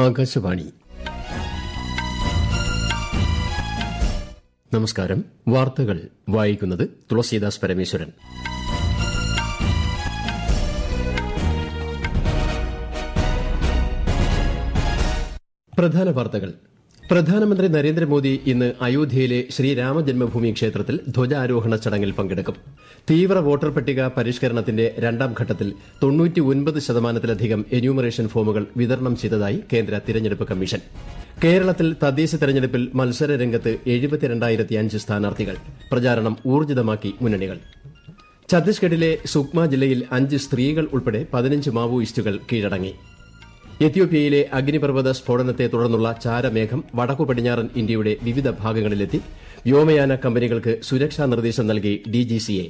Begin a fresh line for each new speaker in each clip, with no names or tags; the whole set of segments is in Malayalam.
ആകാശവാണി നമസ്കാരം വാർത്തകൾ വായിക്കുന്നത് തുളസീദാസ് പരമേശ്വരൻ പ്രധാന വാർത്തകൾ പ്രധാനമന്ത്രി നരേന്ദ്രമോദി ഇന്ന് അയോധ്യയിലെ ശ്രീരാമജന്മഭൂമി ക്ഷേത്രത്തിൽ ധ്വജാരോഹണ ചടങ്ങിൽ പങ്കെടുക്കും തീവ്ര വോട്ടർ പട്ടിക പരിഷ്കരണത്തിന്റെ രണ്ടാം ഘട്ടത്തിൽ തൊണ്ണൂറ്റിയൊൻപത് ശതമാനത്തിലധികം എന്യൂമറേഷൻ ഫോമുകൾ വിതരണം ചെയ്തതായി കേന്ദ്ര തിരഞ്ഞെടുപ്പ് കമ്മീഷൻ കേരളത്തിൽ തദ്ദേശ തെരഞ്ഞെടുപ്പിൽ മത്സര രംഗത്ത് എഴുപത്തിരണ്ടായിരത്തിയഞ്ച് സ്ഥാനാർത്ഥികൾ പ്രചാരണം ഊർജിതമാക്കി മുന്നണികൾ ഛത്തീസ്ഗഡിലെ സുക്മ ജില്ലയിൽ അഞ്ച് സ്ത്രീകൾ ഉൾപ്പെടെ പതിനഞ്ച് മാവോയിസ്റ്റുകൾ കീഴടങ്ങി എത്യോപ്യയിലെ അഗ്നിപർവ്വത സ്ഫോടനത്തെ തുടർന്നുള്ള ചാരമേഘം വടക്കു പടിഞ്ഞാറൻ ഇന്ത്യയുടെ വിവിധ ഭാഗങ്ങളിലെത്തി വ്യോമയാന കമ്പനികൾക്ക് സുരക്ഷാ നിർദ്ദേശം നൽകി ഡിജിസിഎ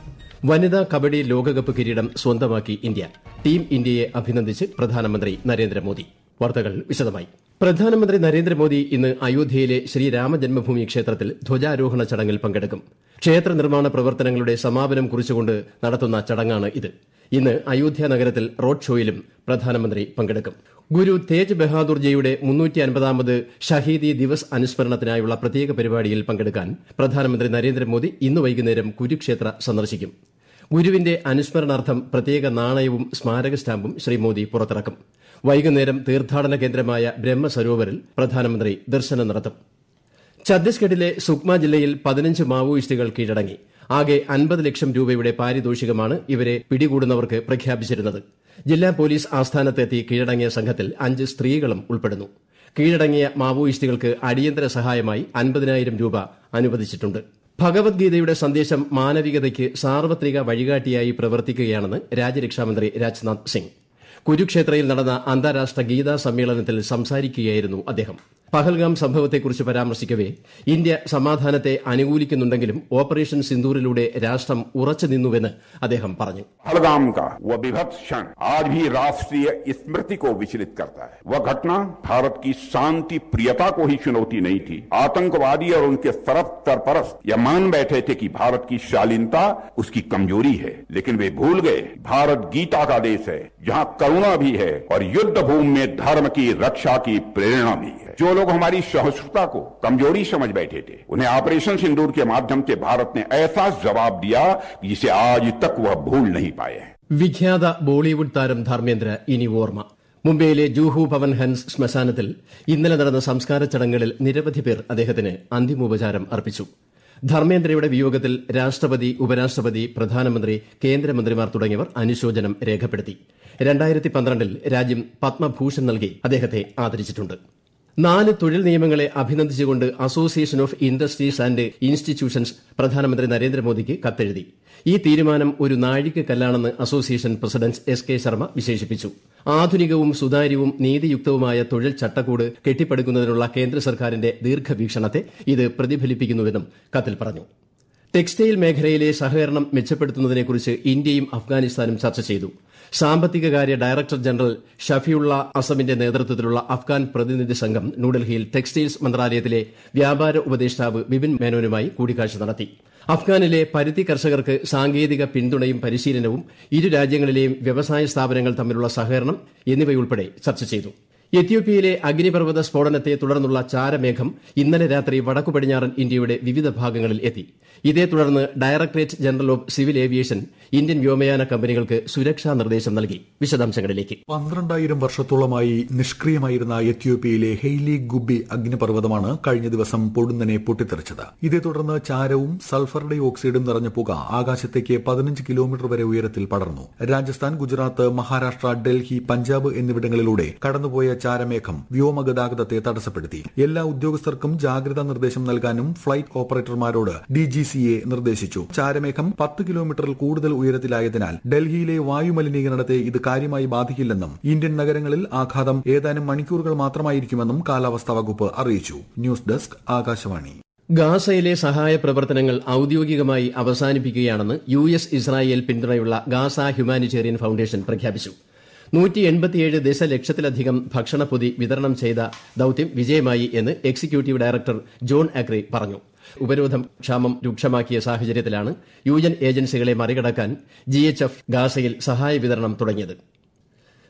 വനിതാ കബഡി ലോകകപ്പ് കിരീടം സ്വന്തമാക്കി ഇന്ത്യ ടീം ഇന്ത്യയെ അഭിനന്ദിച്ച് പ്രധാനമന്ത്രി നരേന്ദ്രമോദി വാർത്തകൾ വിശദമായി പ്രധാനമന്ത്രി നരേന്ദ്രമോദി ഇന്ന് അയോധ്യയിലെ ശ്രീരാമജന്മഭൂമി ക്ഷേത്രത്തിൽ ധ്വജാരോഹണ ചടങ്ങിൽ പങ്കെടുക്കും ക്ഷേത്ര നിർമ്മാണ പ്രവർത്തനങ്ങളുടെ സമാപനം കുറിച്ചുകൊണ്ട് നടത്തുന്ന ചടങ്ങാണ് ഇത് ഇന്ന് അയോധ്യ നഗരത്തിൽ റോഡ് ഷോയിലും പ്രധാനമന്ത്രി പങ്കെടുക്കും ഗുരു തേജ് ബഹാദുർജിയുടെ മുന്നൂറ്റി അൻപതാമത് ഷഹീദി ദിവസ് അനുസ്മരണത്തിനായുള്ള പ്രത്യേക പരിപാടിയിൽ പങ്കെടുക്കാൻ പ്രധാനമന്ത്രി നരേന്ദ്രമോദി ഇന്ന് വൈകുന്നേരം കുരുക്ഷേത്ര സന്ദർശിക്കും ഗുരുവിന്റെ അനുസ്മരണാർത്ഥം പ്രത്യേക നാണയവും സ്മാരക സ്റ്റാമ്പും ശ്രീ മോദി പുറത്തിറക്കും വൈകുന്നേരം തീർത്ഥാടന കേന്ദ്രമായ ബ്രഹ്മസരോവറിൽ പ്രധാനമന്ത്രി ദർശനം നടത്തും ഛത്തീസ്ഗഡിലെ സുക്മ ജില്ലയിൽ പതിനഞ്ച് മാവോയിസ്റ്റുകൾ കീഴടങ്ങി ആകെ അൻപത് ലക്ഷം രൂപയുടെ പാരിതോഷികമാണ് ഇവരെ പിടികൂടുന്നവർക്ക് പ്രഖ്യാപിച്ചിരുന്നത് ജില്ലാ പോലീസ് ആസ്ഥാനത്തെത്തി കീഴടങ്ങിയ സംഘത്തിൽ അഞ്ച് സ്ത്രീകളും ഉൾപ്പെടുന്നു കീഴടങ്ങിയ മാവോയിസ്റ്റുകൾക്ക് അടിയന്തര സഹായമായി അൻപതിനായിരം രൂപ അനുവദിച്ചിട്ടുണ്ട് ഭഗവത്ഗീതയുടെ സന്ദേശം മാനവികതയ്ക്ക് സാർവത്രിക വഴികാട്ടിയായി പ്രവർത്തിക്കുകയാണെന്ന് രാജ്യരക്ഷാമന്ത്രി രാജ്നാഥ് സിംഗ് കുരുക്ഷേത്രയിൽ നടന്ന അന്താരാഷ്ട്ര ഗീതാ സമ്മേളനത്തിൽ സംസാരിക്കുകയായിരുന്നു അദ്ദേഹം പഹൽഗാം സംഭവത്തെക്കുറിച്ച് പരാമർശിക്കവെ ഇന്ത്യ സമാധാനത്തെ അനുകൂലിക്കുന്നുണ്ടെങ്കിലും ഓപ്പറേഷൻ സിന്ദൂറിലൂടെ രാഷ്ട്രം ഉറച്ചു നിന്നുവെന്ന് അദ്ദേഹം പറഞ്ഞു
पहलगाम का वह विभत्स क्षण आज भी राष्ट्रीय स्मृति को विचलित करता है वह घटना भारत की शांति प्रियता को ही चुनौती नहीं थी आतंकवादी और उनके सरफ सरपरस्त यह मान बैठे थे कि भारत की शालीनता उसकी कमजोरी है लेकिन वे भूल गए भारत गीता का देश है जहां करुणा भी है और युद्ध भूमि में धर्म की रक्षा की प्रेरणा भी है जो लोग हमारी सहिष्णुता को कमजोरी समझ बैठे थे उन्हें ऑपरेशन सिंदूर के माध्यम से भारत ने ऐसा जवाब दिया जिसे आज तक वह भूल नहीं पाए हैं
വിഖ്യാത ബോളിവുഡ് താരം ധർമ്മേന്ദ്ര ഇനി ഓർമ്മ മുംബൈയിലെ ജൂഹു ഭവൻ ഹൻസ് ശ്മശാനത്തിൽ ഇന്നലെ നടന്ന സംസ്കാര ചടങ്ങുകളിൽ നിരവധി പേർ അദ്ദേഹത്തിന് അന്തിമോപചാരം അർപ്പിച്ചു ധർമ്മേന്ദ്രയുടെ വിയോഗത്തിൽ രാഷ്ട്രപതി ഉപരാഷ്ട്രപതി പ്രധാനമന്ത്രി കേന്ദ്രമന്ത്രിമാർ തുടങ്ങിയവർ അനുശോചനം രേഖപ്പെടുത്തി രണ്ടായിരത്തി പന്ത്രണ്ടിൽ രാജ്യം പത്മഭൂഷൺ നൽകി അദ്ദേഹത്തെ ആദരിച്ചിട്ടുണ്ട് നാല് തൊഴിൽ നിയമങ്ങളെ അഭിനന്ദിച്ചുകൊണ്ട് association of industries and institutions പ്രധാനമന്ത്രി നരേന്ദ്രമോദിക്ക് കത്തെഴുതി ഈ തീരുമാനം ഒരു നാഴികക്കല്ലാണെന്ന് association president S K Sharma വിശേഷിപ്പിച്ചു ആധുനികവും സുതാര്യവും നീതിയുക്തവുമായ തൊഴിൽ ചട്ടക്കൂട് കെട്ടിപ്പടുക്കുന്നതിനുള്ള കേന്ദ്ര സർക്കാരിന്റെ ദീർഘവീക്ഷണത്തെ ഇത് പ്രതിഫലിപ്പിക്കുന്നുവെന്നും കത്തിൽ പറഞ്ഞു ടെക്സ്റ്റൈൽ മേഖലയിലെ സഹകരണം മെച്ചപ്പെടുത്തുന്നതിനെക്കുറിച്ച് ഇന്ത്യയും അഫ്ഗാനിസ്ഥാനും ചർച്ച ചെയ്തു സാമ്പത്തികകാര്യ ഡയറക്ടർ ജനറൽ ഷഫിയുള്ള അസമിന്റെ നേതൃത്വത്തിലുള്ള അഫ്ഗാൻ പ്രതിനിധി സംഘം ന്യൂഡൽഹിയിൽ ടെക്സ്റ്റൈൽസ് മന്ത്രാലയത്തിലെ വ്യാപാര ഉപദേഷ്ടാവ് ബിപിൻ മേനോനുമായി കൂടിക്കാഴ്ച നടത്തി അഫ്ഗാനിലെ പരുത്തി കർഷകർക്ക് സാങ്കേതിക പിന്തുണയും പരിശീലനവും ഇരു രാജ്യങ്ങളിലെയും വ്യവസായ സ്ഥാപനങ്ങൾ തമ്മിലുള്ള സഹകരണം എന്നിവയുൾപ്പെടെ ചർച്ച ചെയ്തു എത്യോപ്യയിലെ അഗ്നിപർവ്വത സ്ഫോടനത്തെ തുടർന്നുള്ള ചാരമേഘം ഇന്നലെ രാത്രി വടക്കു പടിഞ്ഞാറൻ ഇന്ത്യയുടെ വിവിധ ഭാഗങ്ങളിൽ എത്തി ഇതേ തുടർന്ന് directorate general of civil aviation Indian വ്യോമയാന കമ്പനികൾക്ക് സുരക്ഷാ നിർദ്ദേശം നൽകി വിശദാംശങ്ങളിലേക്ക്
പന്ത്രണ്ടായിരം വർഷത്തോളമായി നിഷ്ക്രിയമായിരുന്ന എത്യോപ്യയിലെ ഹെയ്ലി ഗുബി അഗ്നിപർവ്വതമാണ് കഴിഞ്ഞ ദിവസം പൊടുന്നനെ പൊട്ടിത്തെറിച്ചത് ഇതേ തുടർന്ന് ചാരവും സൾഫർ ഡൈ ഓക്സൈഡും നിറഞ്ഞ പുക ആകാശത്തേക്ക് പതിനഞ്ച് കിലോമീറ്റർ വരെ ഉയരത്തിൽ പടർന്നു രാജസ്ഥാൻ ഗുജറാത്ത് മഹാരാഷ്ട്ര ഡൽഹി പഞ്ചാബ് എന്നിവിടങ്ങളിലൂടെ കടന്നുപോയ ചാരമേഘം വ്യോമഗതാഗതത്തെ തടസ്സപ്പെടുത്തി എല്ലാ ഉദ്യോഗസ്ഥർക്കും ജാഗ്രതാ നിർദ്ദേശം നൽകാനും ഫ്ലൈറ്റ് ഓപ്പറേറ്റർമാരോട് ഡിജിസിഎ നിർദ്ദേശിച്ചു ചാരമേഘം പത്ത് കിലോമീറ്ററിൽ കൂടുതൽ ഉയരത്തിലായതിനാൽ ഡൽഹിയിലെ വായുമലിനീകരണത്തെ ഇത് കാര്യമായി ബാധിക്കില്ലെന്നും ഇന്ത്യൻ നഗരങ്ങളിൽ ആഘാതം ഏതാനും മണിക്കൂറുകൾ മാത്രമായിരിക്കുമെന്നും കാലാവസ്ഥാ വകുപ്പ് അറിയിച്ചു ന്യൂസ് ഡെസ്ക് ആകാശവാണി
ഗാസയിലെ സഹായ പ്രവർത്തനങ്ങൾ ഔദ്യോഗികമായി അവസാനിപ്പിക്കുകയാണെന്ന് യു എസ് ഇസ്രായേൽ പിന്തുണയുള്ള ഗാസ ഹ്യൂമാനിറ്റേറിയൻ ഫൌണ്ടേഷൻ പ്രഖ്യാപിച്ചു നൂറ്റി എൺപത്തിയേഴ് ദശലക്ഷത്തിലധികം ഭക്ഷണപ്പൊതി വിതരണം ചെയ്ത ദൌത്യം വിജയമായി എന്ന് എക്സിക്യൂട്ടീവ് ഡയറക്ടർ ജോൺ അക്രി പറഞ്ഞു ഉപരോധം ക്ഷാമം രൂക്ഷമാക്കിയ സാഹചര്യത്തിലാണ് യു എൻ ഏജൻസികളെ മറികടക്കാൻ ജി എച്ച് എഫ് ഗാസയിൽ സഹായ വിതരണം തുടങ്ങിയത്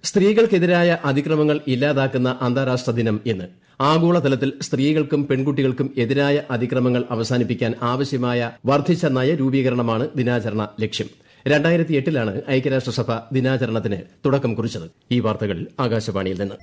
സ്ത്രീകൾക്കെതിരായ അതിക്രമങ്ങൾ ഇല്ലാതാക്കുന്ന അന്താരാഷ്ട്ര ദിനം ഇന്ന് ആഗോളതലത്തിൽ സ്ത്രീകൾക്കും പെൺകുട്ടികൾക്കും എതിരായ അതിക്രമങ്ങൾ അവസാനിപ്പിക്കാൻ ആവശ്യമായ വർദ്ധിച്ച നയരൂപീകരണമാണ് ദിനാചരണ ലക്ഷ്യം രണ്ടായിരത്തി എട്ടിലാണ് ഐക്യരാഷ്ട്രസഭ ദിനാചരണത്തിന് തുടക്കം കുറിച്ചത് ഈ വാർത്തകൾ ആകാശവാണിയിൽ നിന്ന്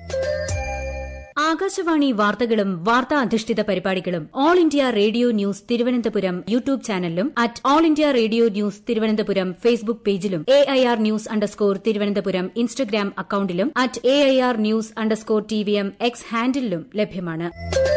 ആകാശവാണി വാർത്തകളും വാർത്താ അധിഷ്ഠിത പരിപാടികളും all India radio news Thiruvananthapuram YouTube ചാനലിലും at all India radio news Thiruvananthapuram Facebook പേജിലും A I R news underscore Thiruvananthapuram Instagram അക്കൌണ്ടിലും at A I R news underscore T V M X ഹാൻഡിലും ലഭ്യമാണ്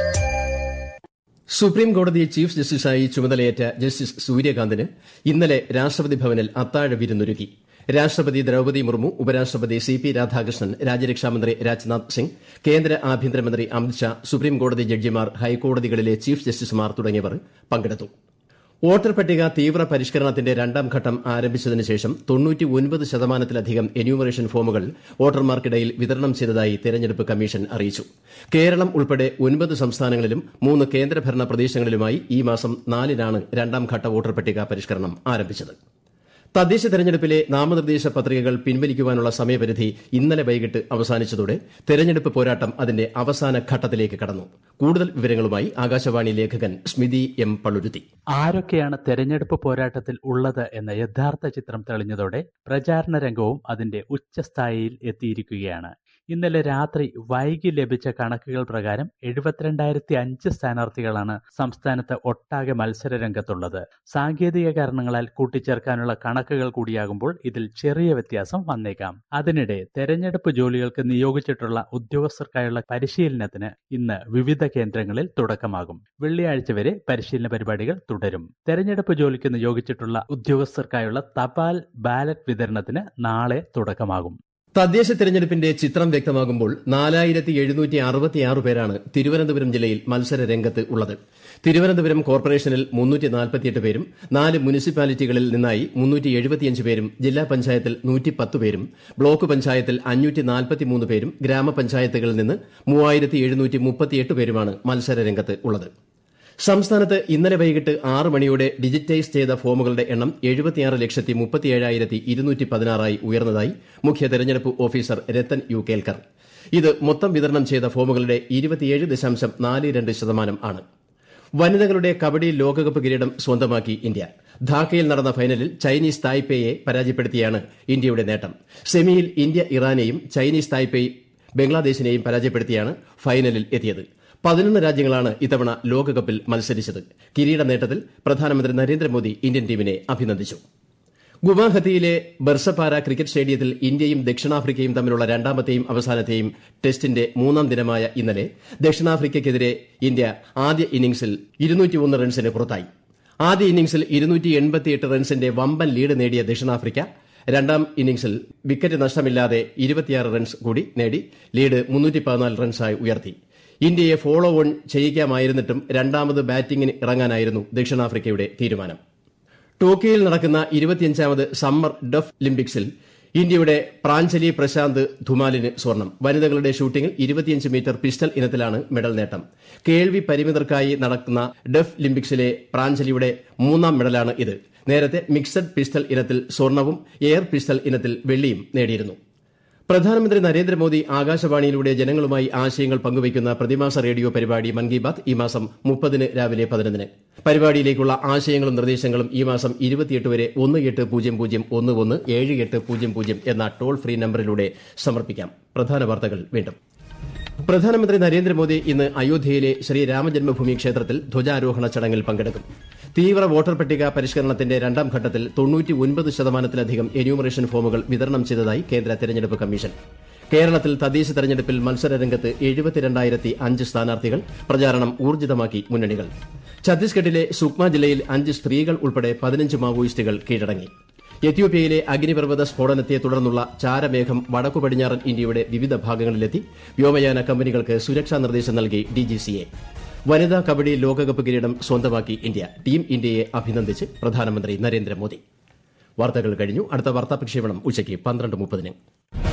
സുപ്രീം കോടതി ചീഫ് ജസ്റ്റിസായി ചുമതലയേറ്റ ജസ്റ്റിസ് സൂര്യകാന്തിന് ഇന്നലെ രാഷ്ട്രപതി ഭവനിൽ അത്താഴ വിരുന്നൊരുക്കി രാഷ്ട്രപതി ദ്രൌപതി മുർമു ഉപരാഷ്ട്രപതി സി പി രാധാകൃഷ്ണൻ രാജ്യരക്ഷാമന്ത്രി രാജ്നാഥ് സിംഗ് കേന്ദ്ര ആഭ്യന്തരമന്ത്രി അമിത്ഷാ സുപ്രീം കോടതി ജഡ്ജിമാർ ഹൈക്കോടതികളിലെ ചീഫ് ജസ്റ്റിസുമാർ തുടങ്ങിയവർ പങ്കെടുത്തു വോട്ടർ പട്ടിക തീവ്ര പരിഷ്കരണത്തിന്റെ രണ്ടാം ഘട്ടം ആരംഭിച്ചതിന് ശേഷം തൊണ്ണൂറ്റിയൊൻപത് ശതമാനത്തിലധികം എന്യൂമറേഷൻ ഫോമുകൾ വോട്ടർമാർക്കിടയിൽ വിതരണം ചെയ്തതായി തെരഞ്ഞെടുപ്പ് കമ്മീഷൻ അറിയിച്ചു കേരളം ഉൾപ്പെടെ ഒൻപത് സംസ്ഥാനങ്ങളിലും മൂന്ന് കേന്ദ്രഭരണ പ്രദേശങ്ങളിലുമായി ഈ മാസം നാലിനാണ് രണ്ടാം ഘട്ട വോട്ടർ പട്ടിക പരിഷ്കരണം ആരംഭിച്ചത് തദ്ദേശ തെരഞ്ഞെടുപ്പിലെ നാമനിർദ്ദേശ പത്രികകൾ പിൻവലിക്കുവാനുള്ള സമയപരിധി ഇന്നലെ വൈകിട്ട് അവസാനിച്ചതോടെ തെരഞ്ഞെടുപ്പ് പോരാട്ടം അതിന്റെ അവസാന ഘട്ടത്തിലേക്ക് കടന്നു കൂടുതൽ വിവരങ്ങളുമായി ആകാശവാണി ലേഖകൻ സ്മിതി എം പളുരുത്തി
ആരൊക്കെയാണ് തെരഞ്ഞെടുപ്പ് പോരാട്ടത്തിൽ ഉള്ളത് എന്ന യഥാർത്ഥ ചിത്രം തെളിഞ്ഞതോടെ പ്രചാരണ രംഗവും അതിന്റെ ഉച്ചസ്ഥായിയിൽ എത്തിയിരിക്കുകയാണ് ഇന്നലെ രാത്രി വൈകി ലഭിച്ച കണക്കുകൾ പ്രകാരം എഴുപത്തിരണ്ടായിരത്തി അഞ്ച് സ്ഥാനാർത്ഥികളാണ് സംസ്ഥാനത്ത് ഒട്ടാകെ മത്സര രംഗത്തുള്ളത് സാങ്കേതിക കാരണങ്ങളാൽ കൂട്ടിച്ചേർക്കാനുള്ള കണക്കുകൾ കൂടിയാകുമ്പോൾ ഇതിൽ ചെറിയ വ്യത്യാസം വന്നേക്കാം അതിനിടെ തെരഞ്ഞെടുപ്പ് ജോലികൾക്ക് നിയോഗിച്ചിട്ടുള്ള ഉദ്യോഗസ്ഥർക്കായുള്ള പരിശീലനത്തിന് ഇന്ന് വിവിധ കേന്ദ്രങ്ങളിൽ തുടക്കമാകും വെള്ളിയാഴ്ച വരെ പരിശീലന പരിപാടികൾ തുടരും തെരഞ്ഞെടുപ്പ് ജോലിക്ക് നിയോഗിച്ചിട്ടുള്ള ഉദ്യോഗസ്ഥർക്കായുള്ള തപാൽ ബാലറ്റ് വിതരണത്തിന് നാളെ തുടക്കമാകും
തദ്ദേശ തെരഞ്ഞെടുപ്പിന്റെ ചിത്രം വ്യക്തമാകുമ്പോൾ നാലായിരത്തി എഴുന്നൂറ്റി അറുപത്തിയാറ് പേരാണ് തിരുവനന്തപുരം ജില്ലയിൽ മത്സര രംഗത്ത് ഉള്ളത് തിരുവനന്തപുരം കോർപ്പറേഷനിൽ മുന്നൂറ്റി നാൽപ്പത്തിയെട്ട് പേരും നാല് മുനിസിപ്പാലിറ്റികളിൽ നിന്നായി മുന്നൂറ്റി എഴുപത്തിയഞ്ച് പേരും ജില്ലാ പഞ്ചായത്തിൽ നൂറ്റിപ്പത്ത് പേരും ബ്ലോക്ക് പഞ്ചായത്തിൽ അഞ്ഞൂറ്റി നാൽപ്പത്തിമൂന്ന് പേരും ഗ്രാമപഞ്ചായത്തുകളിൽ നിന്ന് മൂവായിരത്തി എഴുന്നൂറ്റി മുപ്പത്തിയെട്ട് പേരുമാണ് മത്സര രംഗത്ത് ഉള്ളത് സംസ്ഥാനത്ത് ഇന്നലെ വൈകിട്ട് ആറ് മണിയോടെ ഡിജിറ്റൈസ് ചെയ്ത ഫോമുകളുടെ എണ്ണം എഴുപത്തിയാറ് ലക്ഷത്തി മുപ്പത്തിയേഴായിരത്തി ഇരുന്നൂറ്റി പതിനാറായി ഉയർന്നതായി മുഖ്യ തെരഞ്ഞെടുപ്പ് ഓഫീസർ രത്തൻ യു കേൽക്കർ ഇത് മൊത്തം വിതരണം ചെയ്ത ഫോമുകളുടെ ഇരുപത്തിയേഴ് ദശാംശം നാല് രണ്ട് ശതമാനം ആണ് വനിതകളുടെ കബഡി ലോകകപ്പ് കിരീടം സ്വന്തമാക്കി ഇന്ത്യ ധാക്കയിൽ നടന്ന ഫൈനലിൽ ചൈനീസ് തായ്പേയെ പരാജയപ്പെടുത്തിയാണ് ഇന്ത്യയുടെ നേട്ടം സെമിയിൽ ഇന്ത്യ ഇറാനെയും ചൈനീസ് തായ്പേയ് ബംഗ്ലാദേശിനെയും പരാജയപ്പെടുത്തിയാണ് ഫൈനലിൽ എത്തിയത് പതിനൊന്ന് രാജ്യങ്ങളാണ് ഇത്തവണ ലോകകപ്പിൽ മത്സരിച്ചത് കിരീട നേട്ടത്തിൽ പ്രധാനമന്ത്രി നരേന്ദ്രമോദി ഇന്ത്യൻ ടീമിനെ അഭിനന്ദിച്ചു ഗുവാഹത്തിയിലെ ബർസപാര ക്രിക്കറ്റ് സ്റ്റേഡിയത്തിൽ ഇന്ത്യയും ദക്ഷിണാഫ്രിക്കയും തമ്മിലുള്ള രണ്ടാമത്തെയും അവസാനത്തെയും ടെസ്റ്റിന്റെ മൂന്നാം ദിനമായ ഇന്നലെ ദക്ഷിണാഫ്രിക്കയ്ക്കെതിരെ ഇന്ത്യ ആദ്യ ഇന്നിംഗ്സിൽ ഇരുന്നൂറ്റിയൊന്ന് റൺസിന് പുറത്തായി ആദ്യ ഇന്നിംഗ്സിൽ ഇരുന്നൂറ്റി റൺസിന്റെ വമ്പൻ ലീഡ് നേടിയ ദക്ഷിണാഫ്രിക്ക രണ്ടാം ഇന്നിംഗ്സിൽ വിക്കറ്റ് നഷ്ടമില്ലാതെ ഇരുപത്തിയാറ് റൺസ് കൂടി നേടി ലീഡ് മുന്നൂറ്റി പതിനാല് റൺസായി ഉയർത്തി ഇന്ത്യയെ ഫോളോ ഓൺ ചെയ്യിക്കാമായിരുന്നിട്ടും രണ്ടാമത് ബാറ്റിംഗിന് ഇറങ്ങാനായിരുന്നു ദക്ഷിണാഫ്രിക്കയുടെ തീരുമാനം ടോക്കിയോയിൽ നടക്കുന്ന ഇരുപത്തിയഞ്ചാമത് സമ്മർ ഡഫ് ഒളിമ്പിക്സിൽ ഇന്ത്യയുടെ പ്രാഞ്ചലി പ്രശാന്ത് ധുമാലിന് സ്വർണം വനിതകളുടെ ഷൂട്ടിംഗിൽ ഇരുപത്തിയഞ്ച് മീറ്റർ പിസ്റ്റൽ ഇനത്തിലാണ് മെഡൽ നേട്ടം കേൾവി പരിമിതർക്കായി നടക്കുന്ന ഡഫ് ഒളിമ്പിക്സിലെ പ്രാഞ്ചലിയുടെ മൂന്നാം മെഡലാണ് ഇത് നേരത്തെ മിക്സഡ് പിസ്റ്റൽ ഇനത്തിൽ സ്വർണവും എയർ പിസ്റ്റൽ ഇനത്തിൽ വെള്ളിയും നേടിയിരുന്നു പ്രധാനമന്ത്രി നരേന്ദ്രമോദി ആകാശവാണിയിലൂടെ ജനങ്ങളുമായി ആശയങ്ങൾ പങ്കുവയ്ക്കുന്ന പ്രതിമാസ റേഡിയോ പരിപാടി മൻ കി ബാത് ഈ മാസം മുപ്പതിന് രാവിലെ പതിനൊന്നിന് പരിപാടിയിലേക്കുള്ള ആശയങ്ങളും നിർദ്ദേശങ്ങളും ഈ മാസം ഇരുപത്തിയെട്ട് വരെ ഒന്ന് എട്ട് പൂജ്യം പൂജ്യം ഒന്ന് ഒന്ന് ഏഴ് എട്ട് പൂജ്യം പൂജ്യം എന്ന ടോൾ ഫ്രീ നമ്പറിലൂടെ സമർപ്പിക്കാം പ്രധാന വാർത്തകൾ വീണ്ടും പ്രധാനമന്ത്രി നരേന്ദ്രമോദി ഇന്ന് അയോധ്യയിലെ ശ്രീരാമജന്മഭൂമി ക്ഷേത്രത്തിൽ ധ്വജാരോഹണ ചടങ്ങിൽ പങ്കെടുക്കും തീവ്ര വോട്ടർ പട്ടിക പരിഷ്കരണത്തിന്റെ രണ്ടാം ഘട്ടത്തിൽ തൊണ്ണൂറ്റി ഒൻപത് ശതമാനത്തിലധികം എന്യൂമറേഷൻ ഫോമുകൾ വിതരണം ചെയ്തതായി കേന്ദ്ര തെരഞ്ഞെടുപ്പ് കമ്മീഷൻ കേരളത്തിൽ തദ്ദേശ തെരഞ്ഞെടുപ്പിൽ മത്സരരംഗത്ത് എഴുപത്തിരണ്ടായിരത്തി അഞ്ച് സ്ഥാനാർത്ഥികൾ പ്രചാരണം ഊർജിതമാക്കി മുന്നണികൾ ഛത്തീസ്ഗഡിലെ സുക്മ ജില്ലയിൽ അഞ്ച് സ്ത്രീകൾ ഉൾപ്പെടെ പതിനഞ്ച് മാവോയിസ്റ്റുകൾ കീഴടങ്ങി എത്യോപ്യയിലെ അഗ്നിപർവ്വത സ്ഫോടനത്തെ തുടർന്നുള്ള ചാരമേഘം വടക്കു പടിഞ്ഞാറൻ ഇന്ത്യയുടെ വിവിധ ഭാഗങ്ങളിലെത്തി വ്യോമയാന കമ്പനികൾക്ക് സുരക്ഷാ നിർദ്ദേശം നൽകി ഡിജിസിഎ വനിതാ കബഡി ലോകകപ്പ് കിരീടം സ്വന്തമാക്കി ഇന്ത്യ ടീം ഇന്ത്യയെ അഭിനന്ദിച്ച് പ്രധാനമന്ത്രി നരേന്ദ്രമോദി വാർത്തകൾ കഴിഞ്ഞു അടുത്ത വാർത്താ പ്രക്ഷേപണം ഉച്ചയ്ക്ക് പന്ത്രണ്ട് മുപ്പതിന്